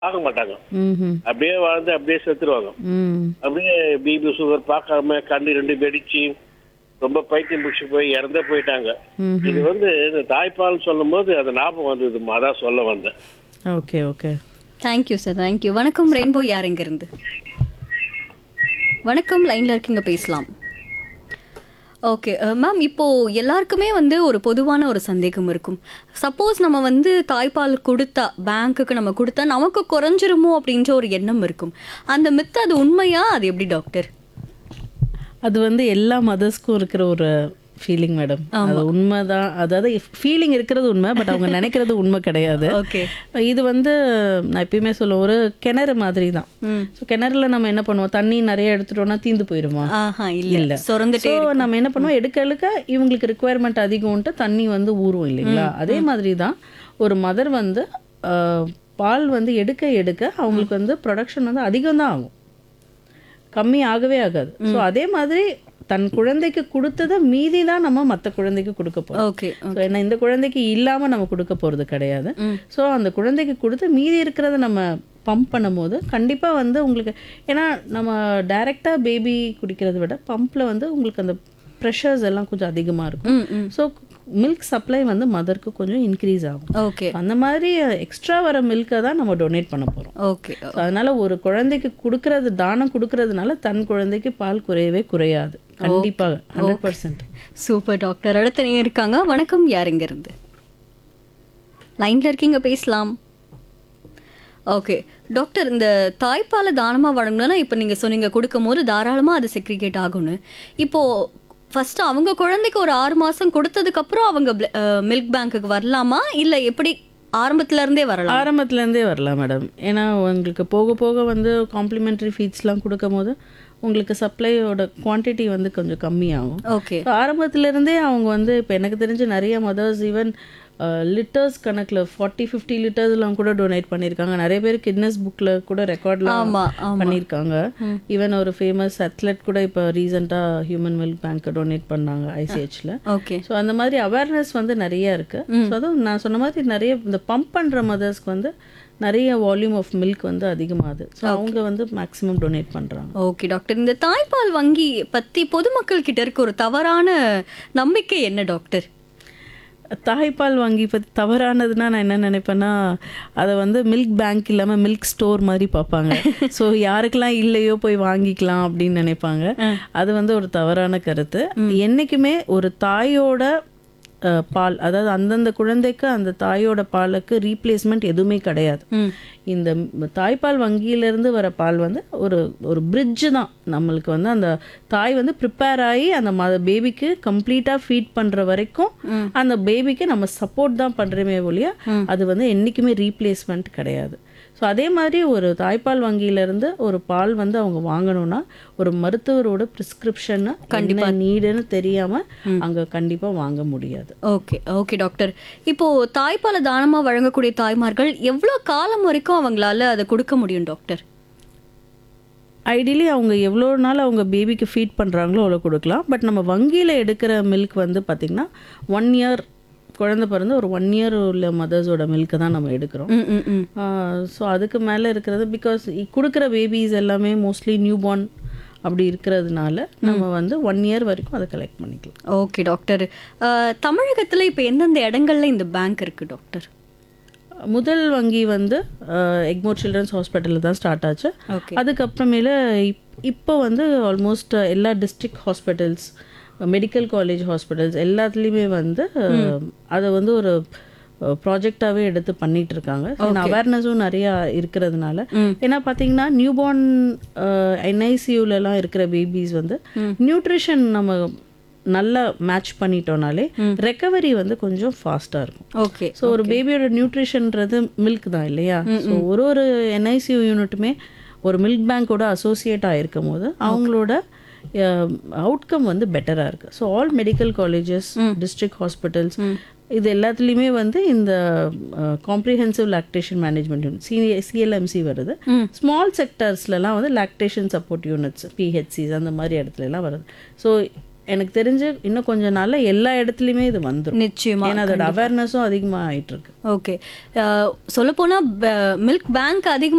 பார்க்க மாட்டாங்க ம்ஹும். அப்படியே வாழ்ந்து அப்படியே செத்துருவாங்க ம் அப்படியே பிபி சுகர் பார்க்காம கண்ணு ரெண்டு வெடிச்சு ரொம்ப பைத்தியம் பிடிச்சி போய் இறந்தே போயிட்டாங்க ம்ஹும். இது வந்து இந்த தாய்ப்பால் சொல்லும் போது அது ஞாபகம் வந்தது அதான் சொல்ல வந்தேன் okay okay thank you sir thank you வணக்கம் ரெயின்போ யார் எங்க இருந்து வணக்கம் லைன்ல இருக்கீங்க பேசலாம் ஓகே மேம் இப்போ எல்லாருக்குமே வந்து ஒரு பொதுவான ஒரு சந்தேகம் இருக்கும் சப்போஸ் நம்ம வந்து தாய்ப்பால் கொடுத்தா பேங்க்குக்கு நம்ம கொடுத்தா நமக்கு குறைஞ்சிருமோ அப்படின்ற ஒரு எண்ணம் இருக்கும் அந்த மித்து அது உண்மையா அது எப்படி டாக்டர் அது வந்து எல்லா மதர்ஸ்க்கும் இருக்கிற ஒரு ஃபீலிங் மேடம் அது உண்மைதான் அதாவது ஃபீலிங் இருக்கிறது உண்மை பட் அவங்க நினைக்கிறது உண்மை கிடையாது ஓகே இது வந்து நான் எப்பயுமே சொல்லுவேன் ஒரு கிணறு மாதிரி தான் ம் ஸோ கிணறுல நம்ம என்ன பண்ணுவோம் தண்ணி நிறைய எடுத்துட்டோம்னா தீந்து போயிடுமா ஆஹா இல்ல சொரந்துட்டே ஸோ நம்ம என்ன பண்ணுவோம் எடுக்க எடுக்க இவங்களுக்கு ரிக்குவயர்மெண்ட் அதிகம்ட்டு தண்ணி வந்து ஊறும் இல்லைங்களா அதே மாதிரி தான் ஒரு மதர் வந்து ஆஹ், பால் வந்து எடுக்க எடுக்க அவங்களுக்கு வந்து ப்ரொடக்ஷன் வந்து அதிகம் தான் ஆகும் கம்மி ஆகவே ஆகாது ஸோ அதே மாதிரி தன் குழந்தைக்கு கொடுத்ததை மீதி தான் நம்ம மற்ற குழந்தைக்கு கொடுக்க போகிறோம் ஓகே ஸோ ஏன்னா இந்த குழந்தைக்கு இல்லாமல் நம்ம கொடுக்க போகிறது கிடையாது ம். ஸோ அந்த குழந்தைக்கு கொடுத்து மீதி இருக்கிறத நம்ம பம்ப் பண்ணும்போது கண்டிப்பாக வந்து உங்களுக்கு ஏன்னா நம்ம டைரெக்டாக பேபி குடிக்கிறத விட பம்பில் வந்து உங்களுக்கு அந்த ப்ரெஷர்ஸ் எல்லாம் கொஞ்சம் அதிகமாக இருக்கும் ம் ம் ஸோ மில்க் சப்ளை வந்து மதருக்கு கொஞ்சம் இன்க்ரீஸ் ஆகும் ஓகே அந்த மாதிரி எக்ஸ்ட்ரா வர மில்கை தான் நம்ம டொனேட் பண்ண போகிறோம் ஓகே அதனால ஒரு குழந்தைக்கு கொடுக்கறது தானம் கொடுக்கறதுனால தன் குழந்தைக்கு பால் குறையவே குறையாது கண்டிப்பாக ஹண்ட்ரட் பர்சன்ட் சூப்பர் டாக்டர் அடுத்த நீங்க இருக்காங்க வணக்கம் யார் இங்க இருந்து லைன்ல இருக்கீங்க பேசலாம் ஓகே டாக்டர் இந்த தாய்ப்பாலை தானமாக வழங்கணும்னா இப்போ நீங்கள் சொன்னீங்க கொடுக்கும் போது தாராளமாக அது செக்ரிகேட் ஆகும்னு இப்போ ஃபர்ஸ்ட் அவங்க குழந்தைக்கு ஒரு ஆறு மாதம் கொடுத்ததுக்கப்புறம் அவங்க மில்க் பேங்க்குக்கு வரலாமா இல்லை எப்படி ஆரம்பத்துல இருந்தே வரலாம் ஆரம்பத்துலேருந்தே வரலாம் மேடம் ஏன்னா உங்களுக்கு போக போக வந்து காம்ப்ளிமெண்ட்ரி ஃபீட்ஸ்லாம் கொடுக்கும் போது உங்களுக்கு சப்ளையோட குவான்டிட்டி வந்து கொஞ்சம் கம்மியாகும் ஓகே ஸோ ஆரம்பத்துலேருந்தே அவங்க வந்து இப்போ எனக்கு தெரிஞ்சு நிறைய மதர்ஸ் ஈவன் லிட்டர்ஸ் கணக்கில் ஃபார்ட்டி ஃபிஃப்டி லிட்டர்ஸ்லாம் கூட டொனேட் பண்ணியிருக்காங்க நிறைய பேர் கிட்னஸ் புக்கில் கூட ரெக்கார்ட்லாம் ஆமா ஆமா பண்ணியிருக்காங்க ஈவன் ஒரு ஃபேமஸ் அத்லெட் கூட இப்போ ரீசெண்டாக ஹியூமன் மில்க் பேங்க்கை டொனேட் பண்ணாங்க ஐசிஹெச்சில் ஓகே ஸோ அந்த மாதிரி அவேர்னஸ் வந்து நிறைய இருக்கு ஸோ அதுவும் நான் சொன்ன மாதிரி நிறைய இந்த பம்ப் பண்ணுற மதர்ஸ்க்கு வந்து நிறைய வால்யூம் ஆஃப் மில்க் வந்து அதிகமாகுது ஸோ அவங்க வந்து மேக்ஸிமம் டொனேட் பண்ணுறாங்க ஓகே டாக்டர் இந்த தாய்ப்பால் வங்கி பத்தி பொதுமக்கள் கிட்ட இருக்க ஒரு தவறான நம்பிக்கை என்ன டாக்டர் தாய்ப்பால் வாங்கி பற்றி தவறானதுன்னா நான் என்ன நினைப்பேன்னா அதை வந்து மில்க் பேங்க் இல்லாமல் மில்க் ஸ்டோர் மாதிரி பார்ப்பாங்க ஸோ யாருக்கெல்லாம் இல்லையோ போய் வாங்கிக்கலாம் அப்படின்னு நினைப்பாங்க அது வந்து ஒரு தவறான கருத்து என்றைக்குமே ஒரு தாயோட அஹ், பால் அதாவது அந்தந்த குழந்தைக்கு அந்த தாயோட பாலுக்கு ரீப்ளேஸ்மெண்ட் எதுவுமே கிடையாது ம் இந்த ம் தாய்ப்பால் வங்கியிலேருந்து வர பால் வந்து ஒரு ஒரு பிரிட்ஜு தான் நம்மளுக்கு வந்து அந்த தாய் வந்து ப்ரிப்பேர் ஆகி அந்த மத பேபிக்கு கம்ப்ளீட்டாக ஃபீட் பண்ணுற வரைக்கும் அந்த பேபிக்கு நம்ம சப்போர்ட் தான் பண்ணுறோமே ஒழிய அது வந்து என்றைக்குமே ரீப்ளேஸ்மெண்ட் கிடையாது ஸோ அதே மாதிரி ஒரு தாய்ப்பால் வங்கியிலேருந்து ஒரு பால் வந்து அவங்க வாங்கணும்னா ஒரு மருத்துவரோட ப்ரிஸ்கிரிப்ஷன் கண்டிப்பாக நீடுன்னு தெரியாமல் அங்கே கண்டிப்பாக வாங்க முடியாது ஓகே ஓகே டாக்டர் இப்போ தாய்ப்பாலை தானமா வழங்கக்கூடிய தாய்மார்கள் எவ்வளோ காலம் வரைக்கும் அவங்களால அதை கொடுக்க முடியும் டாக்டர் ஐடியலி அவங்க எவ்வளோ நாள் அவங்க பேபிக்கு ஃபீட் பண்ணுறாங்களோ அவ்வளோ கொடுக்கலாம் பட் நம்ம வங்கியில் எடுக்கிற மில்க் வந்து பார்த்திங்கன்னா ஒன் இயர் குழந்தை பிறந்து ஒரு ஒன் இயர் உள்ள மதர்ஸோட மில்க்கை தான் நம்ம எடுக்கிறோம் ம் ம் ம் ஸோ அதுக்கு மேலே இருக்கிறது பிகாஸ் கொடுக்குற பேபிஸ் எல்லாமே மோஸ்ட்லி நியூ பார்ன் அப்படி இருக்கிறதுனால நம்ம வந்து ஒன் இயர் வரைக்கும் அதை கலெக்ட் பண்ணிக்கலாம் ஓகே டாக்டர் அஹ், தமிழகத்துல இப்போ எந்தெந்த இடங்கள்ல இந்த பேங்க் இருக்கு டாக்டர் முதல் வங்கி வந்து எக்மோர் சில்ட்ரன்ஸ் ஹாஸ்பிட்டலில் தான் ஸ்டார்ட் ஆச்சு ஓகே அதுக்கப்புறமேல இப்- இப்போ வந்து ஆல்மோஸ்ட் எல்லா district hospitals medical college hospitals எல்லாத்துலேயுமே வந்து அதை வந்து ஒரு ப்ராஜெக்டாகவே எடுத்து பண்ணிட்டு இருக்காங்க அவேர்னஸும் நிறையா இருக்கிறதுனால ஏன்னா பார்த்தீங்கன்னா நியூ பார்ன் என்ஐசியூலலாம் இருக்கிற பேபிஸ் வந்து நியூட்ரிஷன் நம்ம நல்லா மேட்ச் பண்ணிட்டோம்னாலே ரெக்கவரி வந்து கொஞ்சம் ஃபாஸ்ட்டாக இருக்கும் ஓகே ஸோ ஒரு பேபியோட நியூட்ரிஷன்ன்றது மில்க் தான் இல்லையா ஸோ ஒரு ஒரு என்ஐசியூ யூனிட்டுமே ஒரு மில்க் பேங்கோட அசோசியேட் ஆகிருக்கும் போது அவங்களோட அவுட்கம் வந்து பெட்டராக இருக்குது so all medical colleges district hospitals இது எல்லாத்துலேயுமே வந்து இந்த comprehensive lactation management unit C CLMC வருது ஸ்மால் செக்டர்ஸ்லலாம் வந்து லாக்டேஷன் சப்போர்ட் யூனிட்ஸ் பிஹெச்சிஸ் அந்த மாதிரி இடத்துல எல்லாம் வருது ஸோ எனக்கு தெரிஞ்சு இன்னும் கொஞ்ச நாள்ல எல்லா இடத்துலையுமே இது வந்துடும் நிச்சயமா ஏன்னா அதோட அவேர்னஸும் அதிகமாக ஆயிட்டு இருக்கு ஓகே சொல்ல போனா மில்க் பேங்க் அதிகமா